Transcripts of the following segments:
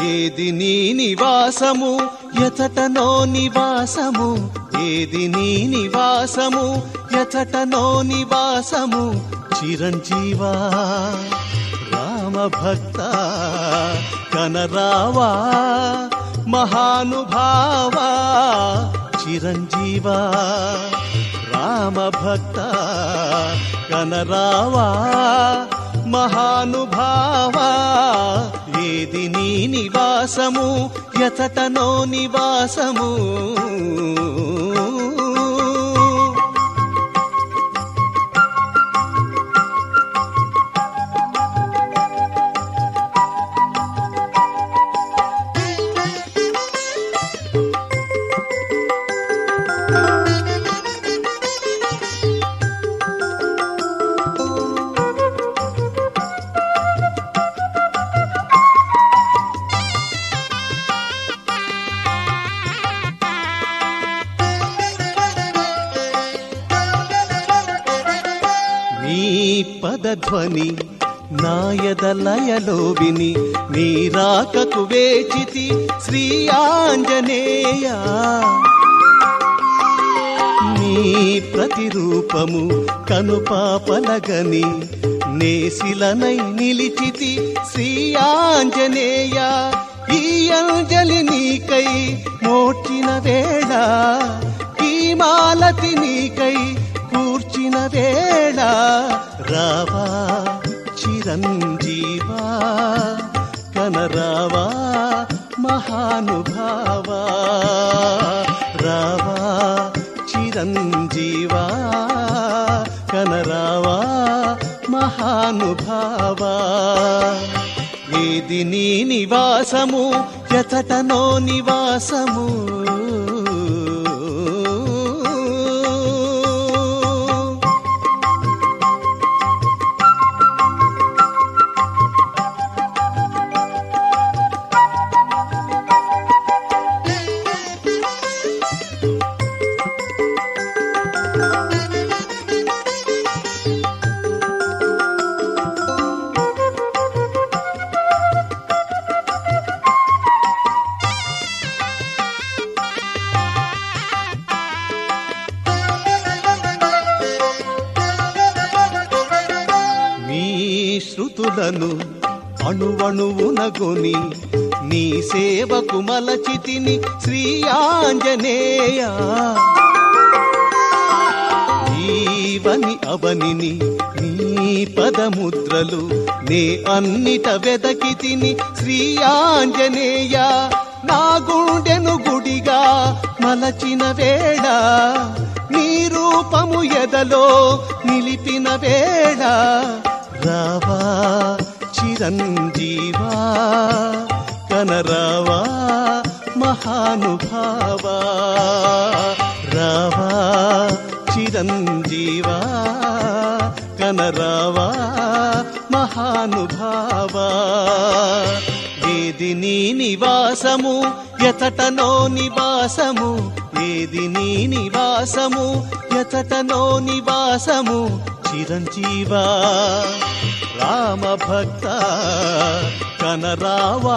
ఏది నీ నివాసము ఎచటనో నివాసము ఏది నీ నివాసము ఎచటనో నివాసము చిరంజీవా రామ భక్త కనరావా మహానుభావా చిరంజీవా రామ భక్త కనరావా మహానుభావా ఏది నీ నివాసము ఎచటనో నివాసము నీ పదధ్వని నాయద లయలో విని నీ రాకకు వేచితి శ్రీ ఆంజనేయ నీ ప్రతిరూపము కనుపాపలగని నేసిలనై నిలిచితి శ్రీ ఆంజనేయ ఈ అంజలి నీకై మోర్చిన వేళ ఈ మాలతి నీకై కూర్చిన వేళ రావా చిరంజీవా కనరావా మహానుభావా రావా చిరంజీవా కనరావా మహానుభావా ఏది నీ నివాసము ఎచటనో నివాసము నీ శృతులను అణువణువునగొని నీ సేవకు మలచితిని శ్రీ ఆంజనేయ ఈవని అవనిని నీ పదముద్రలు నే అన్నిట వెదకి తిని శ్రీ ఆంజనేయ నా గుండెను గుడిగా మలచిన వేళ నీ రూపము ఎదలో నిలిపిన వేళ రావా చిరంజీవా కనరావా మహానుభావా రావా చిరంజీవా కనరావా మహానుభావా ఏది నీ నివాసము ఎతటనో నివాసము ఏది నీ నివాసము ఎతటనో నివాసము చిరంజీవా రామ భక్త కనరావా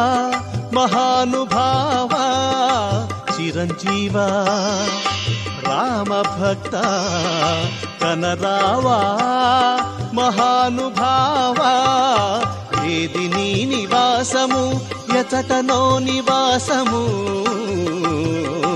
మహానుభావా చిరంజీవా రామ భక్త కనరావా మహానుభావా ఏది నీ నివాసము ఎచటనో నివాసము